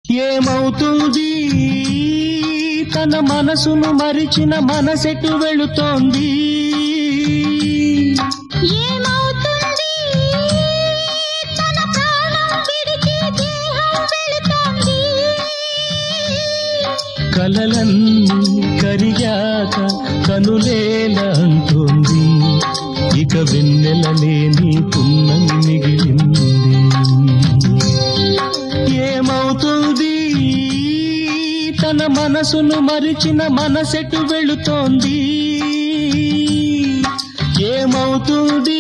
ఏమవుతుంది తన మనసును మరిచిన మనసెటు వెళుతోంది ఏమవుతుంది తన ప్రాణం విడిచి దేహం వెళుతోంది కలలన్నీ కరిగాక కనులేల అంటోంది ఇక వెన్నెల లేని పున్నమి మిగిలింది ఏమవుతుంది తన మనసును మరిచిన మనసెటు వెళుతోంది ఏమవుతుంది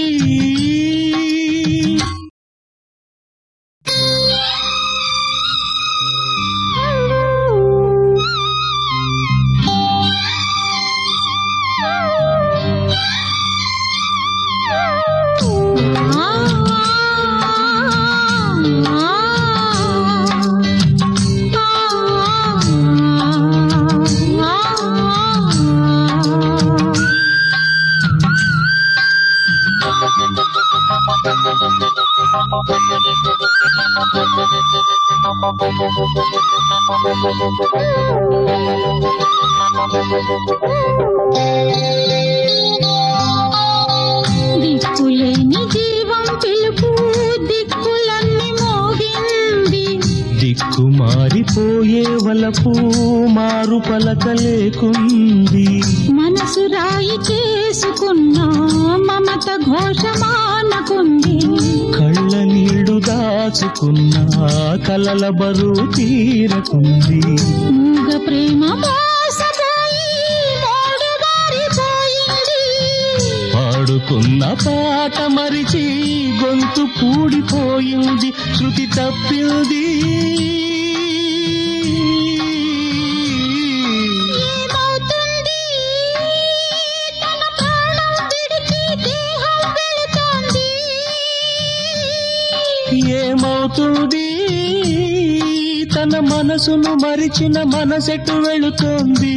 దిక్కులేని జీవం పిలుపు దిక్కులన్నీ మోగింది దిక్కు మారిపోయే వలపు మారు పలక లేకుంది మనసు రాయి చేసుకున్న మమత ఘోషమానకుంది కళ్ళ నీళ్లు దాచుకున్న కలల బరువు తీరకుంది మూగ ప్రేమ మోసపోయి మోడు మారిపోయింది పాడుకున్న పాట మరిచి గొంతు పూడిపోయింది శృతి తప్పింది ఏమవుతుంది తన ప్రాణం విడిచి దేహం వెళుతోంది ఏమవుతుంది తన మనసును మరిచిన మనసెటు వెళుతోంది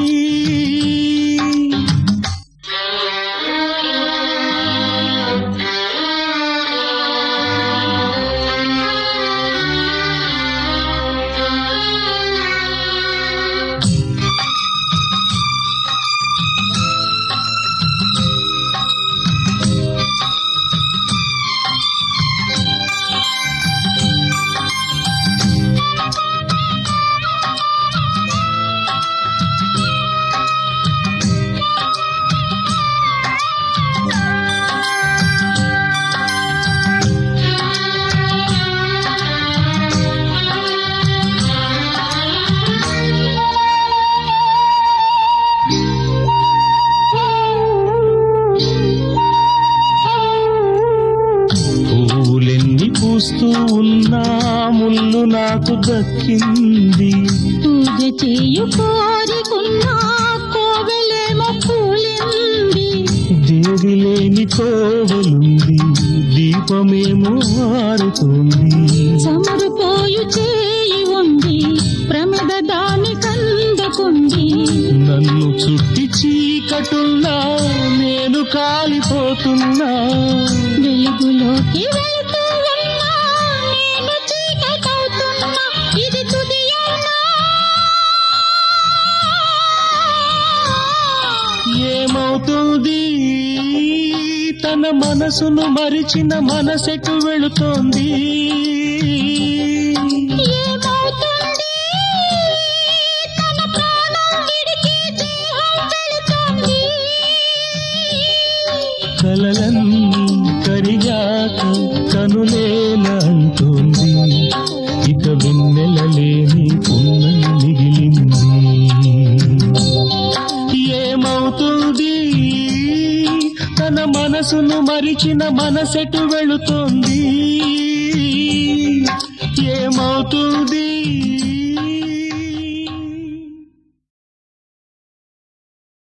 పూలెన్ని పూస్తూ ఉన్నా ముళ్ళు నాకు దక్కింది పూజ చేయు కోరికున్నా కోవెలేమో కూలింది దేవి లేని కోవలుంది దీపమేమో మారుతుంది చమురుపోయు చేయి ఉంది ప్రమిద దాని కందకుంది నన్ను చుట్టి చీకటున్నా నేను కాలిపోతున్నా వెలుగులోకి వెళ్తూ ఉన్నా నేను చీకటవుతున్నా ఇది తుదియన్నా ఏమవుతుంది తన మనసును మరిచిన మనసెటు వెళుతోంది ఏమవుతుంది తన ప్రాణం విడిచి దేహం వెళుతోంది కలలన్నీ కరిగాక కనులేల అంటోంది ఇక వెన్నెల లేని పున్నమి మిగిలింది ఏమవుతుంది తన మనసును మరిచిన మనసెటు వెళుతోంది ఏమవుతుంది